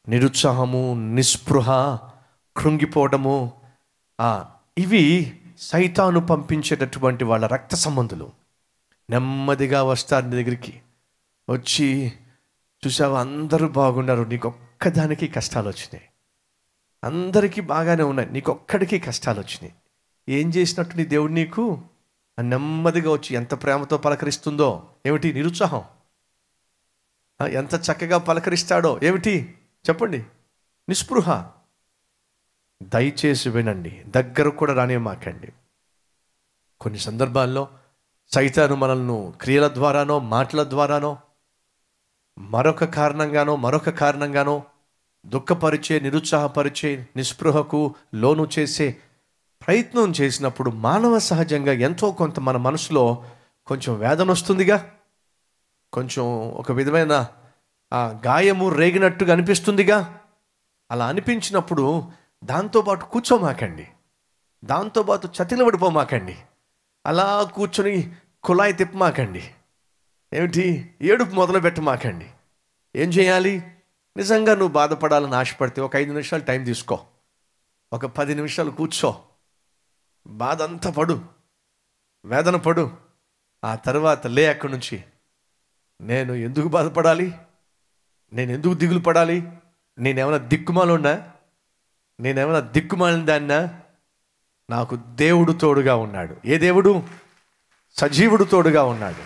నిరుత్సాహము నిస్పృహ కృంగిపోవడము ఆ, ఇవి సైతాను పంపించేటటువంటి వాళ్ళ రక్త సంబంధులు నెమ్మదిగా వస్తారు నీ దగ్గరికి వచ్చి చూసావా అందరూ బాగున్నారు నీకు ఒక్కదానికి కష్టాలు వచ్చినాయి అందరికీ బాగానే ఉన్నాయి నీకు ఒక్కడికి కష్టాలు వచ్చినాయి ఏం చేసినట్టు నీ దేవుడు నీకు ఆ నెమ్మదిగా వచ్చి ఎంత ప్రేమతో పలకరిస్తుందో ఏమిటి నిరుత్సాహం ఆ, ఎంత చక్కగా పలకరిస్తాడో ఏమిటి చెప్పండి నిస్పృహ దయచేసి వినండి దగ్గర కూడా రానే మాకండి కొన్ని సందర్భాల్లో సైతాను మనల్ని క్రియల ద్వారానో మాటల ద్వారానో మరొక కారణంగానో మరొక కారణంగానో దుఃఖపరిచే నిరుత్సాహపరిచే నిస్పృహకు లోను చేసే ప్రయత్నం చేసినప్పుడు మానవ సహజంగా ఎంతో కొంత మన మనసులో కొంచెం వేదన వస్తుందిగా కొంచెం ఒక విధమైన ఆ గాయము రేగినట్టుగా అనిపిస్తుందిగా అలా అనిపించినప్పుడు దాంతోపాటు కూర్చోమాకండి దాంతోపాటు చతిలబడిపోమాకండి అలా కూర్చొని కుళాయి తిప్పమాకండి ఏమిటి ఏడుపు మొదలు పెట్టమాకండి ఏం చేయాలి నిజంగా నువ్వు బాధపడాలని ఆశపడితే ఒక ఐదు నిమిషాలు టైం తీసుకో ఒక పది నిమిషాలు కూర్చో బాధ అంతా పడు వేదన పడు ఆ తర్వాత లే అక్కడి నుంచి నేను ఎందుకు బాధపడాలి నేను ఎందుకు దిగులు పడాలి నేనేమైనా దిక్కుమాలున్నా నేనేమైనా దిక్కుమాలిన దాన్నా నాకు దేవుడు తోడుగా ఉన్నాడు ఏ దేవుడు సజీవుడు తోడుగా ఉన్నాడు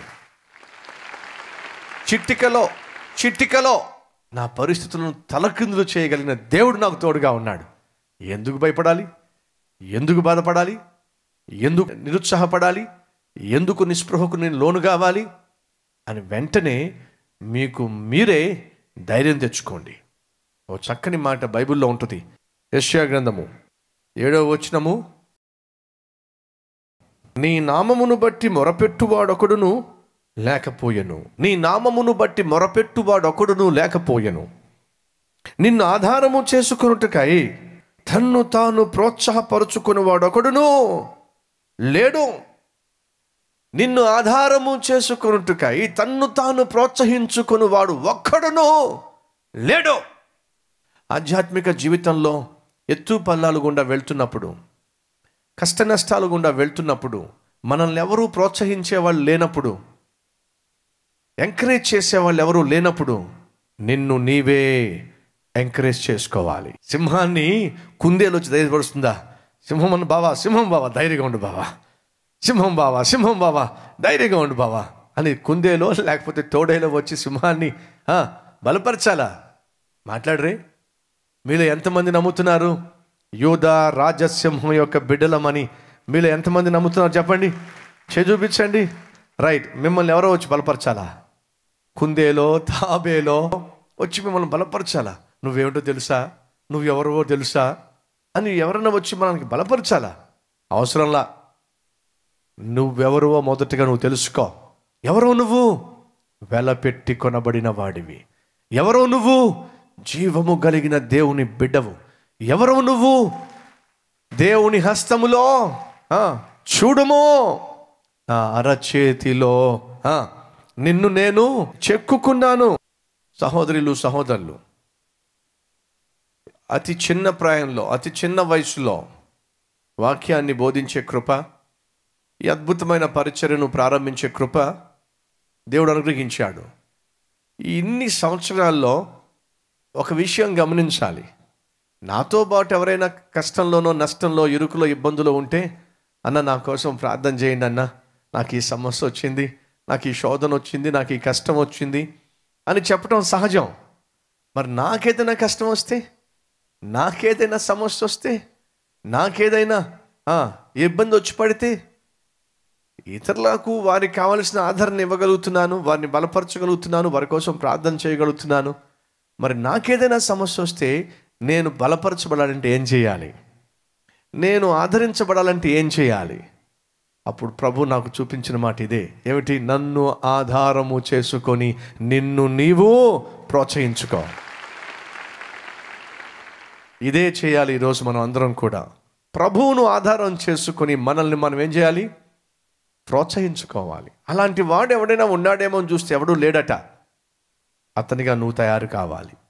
చిట్టికలో చిట్టికలో నా పరిస్థితులను తలకిందులు చేయగలిగిన దేవుడు నాకు తోడుగా ఉన్నాడు ఎందుకు భయపడాలి ఎందుకు బాధపడాలి ఎందుకు నిరుత్సాహపడాలి ఎందుకు నిస్పృహకు నేను లోను కావాలి అని వెంటనే మీకు మీరే ధైర్యం తెచ్చుకోండి ఓ చక్కని మాట బైబిల్లో ఉంటుంది యెషయా గ్రంథము ఏడవ వచనము నీ నామమును బట్టి మొరపెట్టువాడొకడును లేకపోయెను నీ నామమును బట్టి మొరపెట్టువాడొకడును లేకపోయెను నిన్ను ఆధారము చేసుకొనుటకై తన్ను తాను ప్రోత్సాహపరుచుకునేవాడొకడును లేడు నిన్ను ఆధారము చేసుకొనుటకై తన్ను తాను ప్రోత్సహించుకునేవాడు ఒక్కడును లేడు ఆధ్యాత్మిక జీవితంలో ఎత్తు పల్లాలు గుండా వెళ్తున్నప్పుడు కష్ట నష్టాలు గుండా వెళ్తున్నప్పుడు మనల్ని ఎవరూ ప్రోత్సహించే వాళ్ళు లేనప్పుడు ఎంకరేజ్ చేసే వాళ్ళు ఎవరూ లేనప్పుడు నిన్ను నీవే ఎంకరేజ్ చేసుకోవాలి సింహాన్ని కుందేలు వచ్చి ధైర్యపరుస్తుందా సింహం అన్న బావా సింహం బావా ధైర్యంగా ఉండు బావా సింహం బావా సింహం బావా ధైర్యంగా ఉండు బావా అని కుందేలో లేకపోతే తోడేలో వచ్చి సింహాన్ని ఆ, బలపరచాలా మాట్లాడరే మీలో ఎంతమంది నమ్ముతున్నారు యూద రాజసింహం యొక్క బిడ్డలమని మీలో ఎంతమంది నమ్ముతున్నారు చెప్పండి చే చూపించండి రైట్ మిమ్మల్ని ఎవరో వచ్చి బలపరచాలా కుందేలో తాబేలో వచ్చి మిమ్మల్ని బలపరచాలా నువ్వేమిటో తెలుసా నువ్వు ఎవరో తెలుసా అని ఎవరన్నా వచ్చి మనకి బలపరచాలా అవసరంలా నువ్వెవరువో మొదటగా నువ్వు తెలుసుకో ఎవరో నువ్వు వెలపెట్టి కొనబడిన వాడివి ఎవరో నువ్వు జీవము కలిగిన దేవుని బిడ్డవు ఎవరో నువ్వు దేవుని హస్తములో ఆ, చూడుము నా అరచేతిలో ఆ, నిన్ను నేను చెక్కుకున్నాను సహోదరులు సహోదరులు అతి చిన్న ప్రాయంలో అతి చిన్న వయసులో వాక్యాన్ని బోధించే కృప ఈ అద్భుతమైన పరిచర్యను ప్రారంభించే కృప దేవుడు అనుగ్రహించాడు ఈ ఇన్ని సంవత్సరాల్లో ఒక విషయం గమనించాలి నాతో పాటు ఎవరైనా కష్టంలోనో నష్టంలో ఇరుకులో ఇబ్బందులో ఉంటే అన్న నా కోసం ప్రార్థన చేయండి అన్న నాకు ఈ సమస్య వచ్చింది నాకు ఈ శోధన వచ్చింది నాకు ఈ కష్టం వచ్చింది అని చెప్పడం సహజం మరి నాకేదైనా కష్టం వస్తే నాకేదైనా సమస్య వస్తే నాకేదైనా ఆ, ఇబ్బంది వచ్చి పడితే ఇతరులకు వారికి కావలసిన ఆదరణ ఇవ్వగలుగుతున్నాను వారిని బలపరచగలుగుతున్నాను వారి కోసం ప్రార్థన చేయగలుగుతున్నాను మరి నాకేదైనా సమస్య వస్తే నేను బలపరచబడాలంటే ఏం చేయాలి నేను ఆదరించబడాలంటే ఏం చేయాలి అప్పుడు ప్రభు నాకు చూపించిన మాట ఇదే ఏమిటి నన్ను ఆధారము చేసుకొని నిన్ను నీవు ప్రోత్సహించుకో ఇదే చేయాలి ఈరోజు మనం అందరం కూడా ప్రభువును ఆధారం చేసుకొని మనల్ని మనం ఏం చేయాలి ప్రోత్సహించుకోవాలి అలాంటి వాడు ఎవడైనా ఉన్నాడేమో అని చూస్తే ఎవడూ లేడట అతనిగా నువ్వు తయారు కావాలి